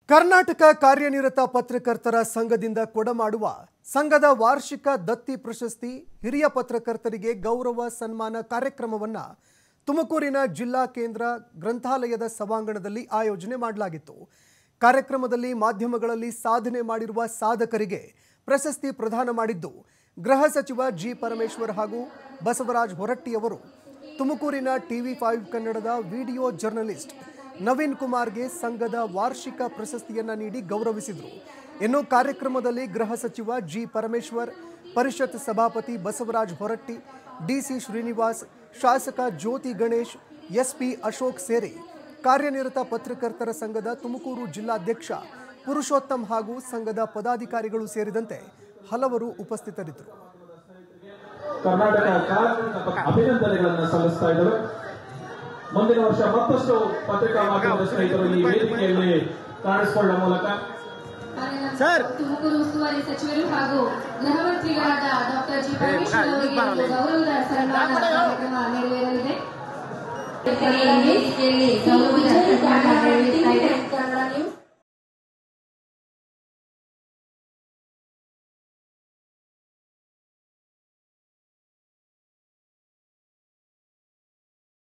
ಕರ್ನಾಟಕ ಕಾರ್ಯನಿರತ ಪತ್ರಕರ್ತರ ಸಂಘದಿಂದ ಕೊಡಮಾಡುವ ಸಂಘದ ವಾರ್ಷಿಕ ದತ್ತಿ ಪ್ರಶಸ್ತಿ ಹಿರಿಯ ಪತ್ರಕರ್ತರಿಗೆ ಗೌರವ ಸನ್ಮಾನ ಕಾರ್ಯಕ್ರಮವನ್ನು ತುಮಕೂರಿನ ಜಿಲ್ಲಾ ಕೇಂದ್ರ ಗ್ರಂಥಾಲಯದ ಸಭಾಂಗಣದಲ್ಲಿ ಆಯೋಜನೆ ಮಾಡಲಾಗಿತ್ತು ಕಾರ್ಯಕ್ರಮದಲ್ಲಿ ಮಾಧ್ಯಮಗಳಲ್ಲಿ ಸಾಧನೆ ಮಾಡಿರುವ ಸಾಧಕರಿಗೆ ಪ್ರಶಸ್ತಿ ಪ್ರದಾನ ಮಾಡಿದ್ದು ಗೃಹ ಸಚಿವ ಜಿ ಪರಮೇಶ್ವರ್ ಹಾಗೂ ಬಸವರಾಜ್ ಹೊರಟ್ಟಿಯವರು ತುಮಕೂರಿನ ಟಿವಿ ಫೈವ್ ಕನ್ನಡದ ವಿಡಿಯೋ ಜರ್ನಲಿಸ್ಟ್ ನವೀನ್ ಕುಮಾರ್ಗೆ ಸಂಘದ ವಾರ್ಷಿಕ ಪ್ರಶಸ್ತಿಯನ್ನ ನೀಡಿ ಗೌರವಿಸಿದರು ಇನ್ನು ಕಾರ್ಯಕ್ರಮದಲ್ಲಿ ಗೃಹ ಸಚಿವ ಜಿ ಪರಮೇಶ್ವರ್ ಪರಿಷತ್ ಸಭಾಪತಿ ಬಸವರಾಜ್ ಹೊರಟ್ಟಿ ಡಿಸಿ ಶ್ರೀನಿವಾಸ್ ಶಾಸಕ ಜ್ಯೋತಿ ಗಣೇಶ್ ಎಸ್ಪಿ ಅಶೋಕ್ ಸೇರಿ ಕಾರ್ಯನಿರತ ಪತ್ರಕರ್ತರ ಸಂಘದ ತುಮಕೂರು ಜಿಲ್ಲಾಧ್ಯಕ್ಷ ಪುರುಷೋತ್ತಮ್ ಹಾಗೂ ಸಂಘದ ಪದಾಧಿಕಾರಿಗಳು ಸೇರಿದಂತೆ ಹಲವರು ಉಪಸ್ಥಿತರಿದ್ದರು ಕರ್ನಾಟಕ ಕಾರ್ಮಿಕ ಪಕ್ಷ ಅಭಿನಂದನೆಗಳನ್ನು ಸಲ್ಲಿಸ್ತಾ ಇದ್ದಾರೆ ಮುಂದಿನ ವರ್ಷ ಮತ್ತಷ್ಟು ಪತ್ರಿಕಾ ಮಾಧ್ಯಮದ ಸ್ನೇಹಿತರು ಈ ವೇದಿಕೆಯಲ್ಲಿ ಕಾಣಿಸಿಕೊಳ್ಳುವ ಮೂಲಕ ಸರ್ ತುಮಕೂರು ಉಸ್ತುವಾರಿ ಸಚಿವರು ಹಾಗೂ ಗೃಹ ಮಂತ್ರಿಗಳಾದ ಡಾಕ್ಟರ್ ಜಿ ಪರಮೇಶ್ವರ್ ಅವರಿಗೆ ಒಂದು ಗೌರವದ ಸನ್ಮಾನ ಕಾರ್ಯಕ್ರಮ ನೆರವೇರಲಿದೆ ವೇದಿಕೆಯಲ್ಲಿ